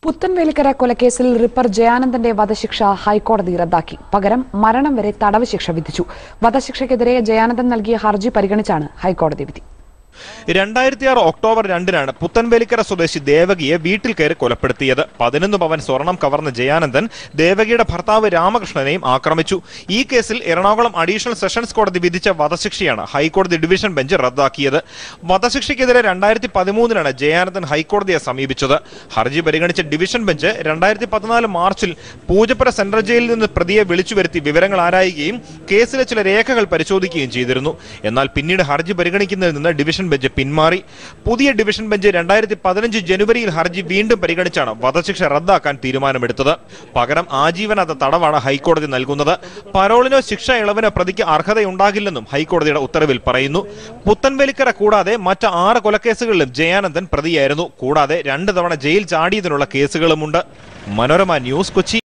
Puthenvelikkara കൊലക്കേസിൽ ripper ജയാനന്ദന്റെ വധശിക്ഷ ഹൈക്കോടതി റദ്ദാക്കി പകരം മരണം വരെ തടവ് ശിക്ഷ വിധിച്ചു വധശിക്ഷയ്ക്കെതിരെ ജയാനന്ദൻ നൽകിയ ഹർജി പരിഗണിച്ചാണ് ഹൈക്കോടതി വിധി രണ്ടായിരത്തി ആറ് ഒക്ടോബർ രണ്ടിനാണ് പുത്തൻവേലിക്കര സ്വദേശി ദേവകിയെ വീട്ടിൽ കയറി കൊലപ്പെടുത്തിയത് പതിനൊന്ന് പവൻ സ്വർണം കവർന്ന ജയാനന്ദൻ ദേവകിയുടെ ഭർത്താവ് രാമകൃഷ്ണനെയും ആക്രമിച്ചു ഈ കേസിൽ എറണാകുളം അഡീഷണൽ സെഷൻസ് കോടതി വിധിച്ച വധശിക്ഷയാണ് ഹൈക്കോടതി ഡിവിഷൻ ബെഞ്ച് റദ്ദാക്കിയത് വധശിക്ഷയ്ക്കെതിരെ രണ്ടായിരത്തി പതിമൂന്നിലാണ് ജയാനന്ദൻ ഹൈക്കോടതിയെ സമീപിച്ചത് ഹർജി പരിഗണിച്ച ഡിവിഷൻ ബെഞ്ച് രണ്ടായിരത്തി പതിനാല് മാർച്ചിൽ പൂജപ്പുര സെൻട്രൽ ജയിലിൽ നിന്ന് പ്രതിയെ വിളിച്ചു വരുത്തി വിവരങ്ങൾ ആരായുകയും കേസിലെ ചില രേഖകൾ പരിശോധിക്കുകയും ചെയ്തിരുന്നു എന്നാൽ പിന്നീട് ഹർജി പരിഗണിക്കുന്നതിൽ നിന്ന് ഡിവിഷൻ ബെഞ്ച് പിന്മാറി പുതിയ ഡിവിഷൻ ബെഞ്ച് രണ്ടായിരത്തി പതിനഞ്ച് ജനുവരിയിൽ ഹർജി വീണ്ടും പരിഗണിച്ചാണ് വധശിക്ഷ റദ്ദാക്കാൻ തീരുമാനമെടുത്തത് പകരം ആജീവനാന്ത തടവാണ് ഹൈക്കോടതി നൽകുന്നത് പരോളിനോ ശിക്ഷ ഇളവിനോ പ്രതിക്ക് അർഹതയുണ്ടാകില്ലെന്നും ഹൈക്കോടതിയുടെ ഉത്തരവിൽ പറയുന്നു പുത്തൻവേലിക്കര കൂടാതെ മറ്റ് ആറ് കൊലക്കേസുകളിലും ജയാനന്ദൻ പ്രതിയായിരുന്നു കൂടാതെ രണ്ട് തവണ ജയിൽ ചാടിയതിനുള്ള കേസുകളുമുണ്ട് മനോരമ ന്യൂസ് കൊച്ചി